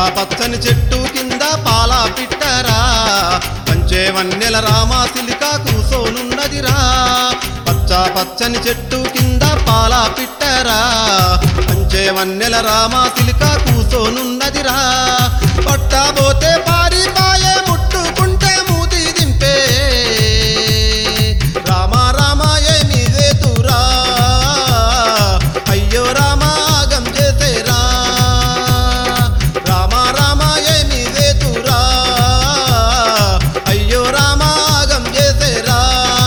పచ్చని చెట్టు కింద పాల పిట్టరా పంచే వన్నెల రామా సిలిక కూసోనున్నదిరా పచ్చ పచ్చని చెట్టు కింద పాల పిట్టరా పంచే వన్నెల రామా సిలిక కూసోనున్నదిరా పట్టబోతే పారిపాయే ముట్టుకుంటే మూతి దింపే రామ రామ ఏమి వేతురా అయ్యో రామాగం చేసేరా రామ రామ ఏమి వేతురా అయ్యో రామాగం చేసేరా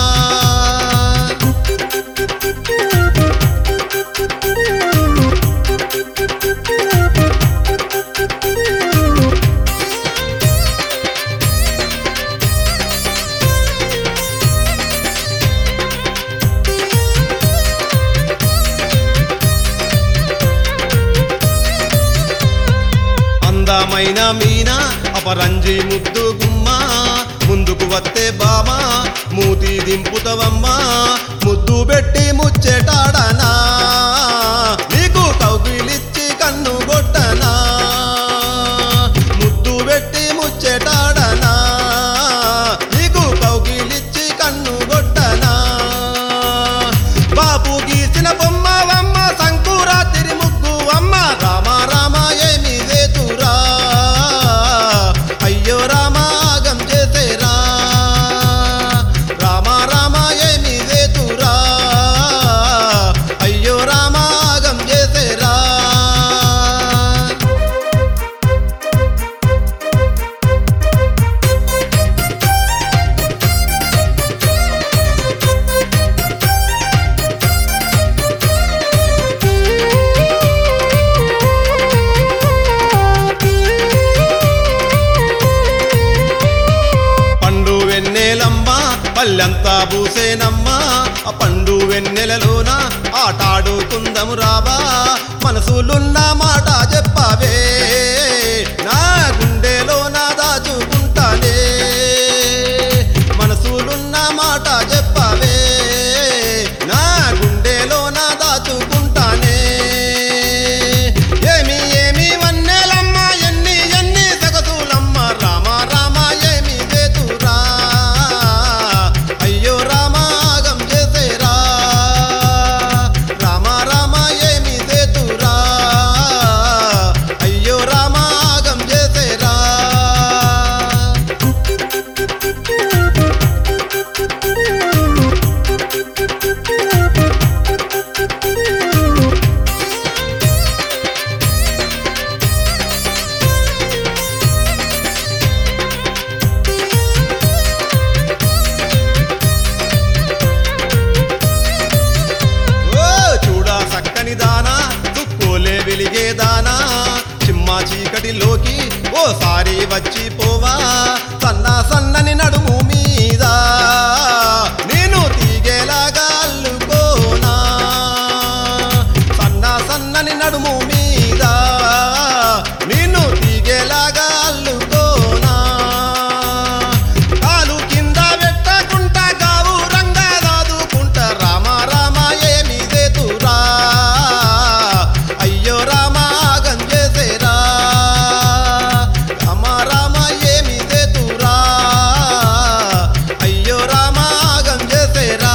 అందమైన మీనా అపరంజి ముద్దు గుమ్మ ముందుకు వస్తే బామా మూతి దింపుతవమ్మా ముద్దు పెట్టి ముచ్చెటాడనా నీకు కౌగిలిచ్చి కన్ను కొట్టనా ముద్దు పెట్టి ముచ్చెటాడనా నీకు కౌగిలిచ్చి కన్ను కొట్టనా బాపు గీసిన బొమ్మవమ్మ సంకురాతిరి ముగ్గు అమ్మ రామ రామ ఏమి వేతురా అయ్యో రామాగం చేసేరా రామ రామ ఏమి వేతురా అయ్యో రామాగం చేసేరా పండు వెన్నెలమ్మ పల్లెంతా పూసేనమ్మా ఆ పండు వెన్నెలలోన ఆటాడుకుందము రావా మనసులున్న మాట చెప్పవే నా గుండెలో నా దాచుకుంటానే మనసులున్న మాట చెప్పవే నా గుండెలో నా దాచుకుంటానే ఏమి ఏమి వన్నెలమ్మ ఎన్ని ఎన్ని సగసులమ్మ రామ రామ ఏమి వేతురా అయ్యో రామాగం చేసేరా రామ రామ ఏమి వేతురా అయ్యో రామాగం చేసేరా ఓ చూడా చక్కని దానా తుక్కోలే వెలిగే దానా చిమ్మా చీకటిలోకి ఓసారి వచ్చి పోవా సన్నా సన్నని నడుము మీద నేను తీగేలాగా అల్లుకోనా సన్నా సన్నని నడుము మీద నేను తీగేలాగా అల్లుకోనా కాలు కింద పెట్టకుంటా గావు రంగా దాదుకుంటా రామ రామ ఏమి దేతురా అయ్యో రామ గంజేసేరా రామ రామ ఏమి దేతురా అయ్యో రామ గంజేసేరా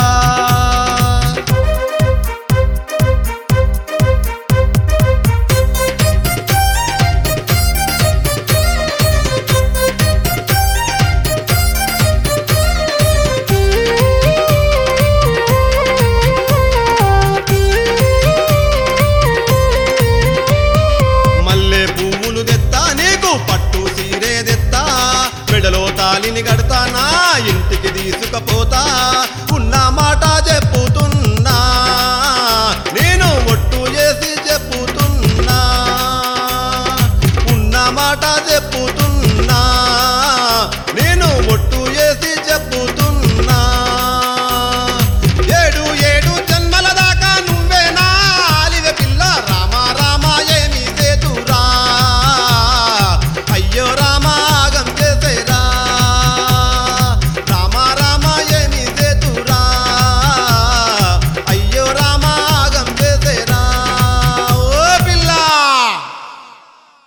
మల్లె పువ్వులు తెత్తా నీకు పట్టు సీరే తెత్తా మెడలో తాలిని గడతా నా ఇంటికి తీసుకపోతా ఉన్న మాట చెప్పుతున్నా నేను ఒట్టు చేసి చెప్పుతున్నా ఉన్న మాట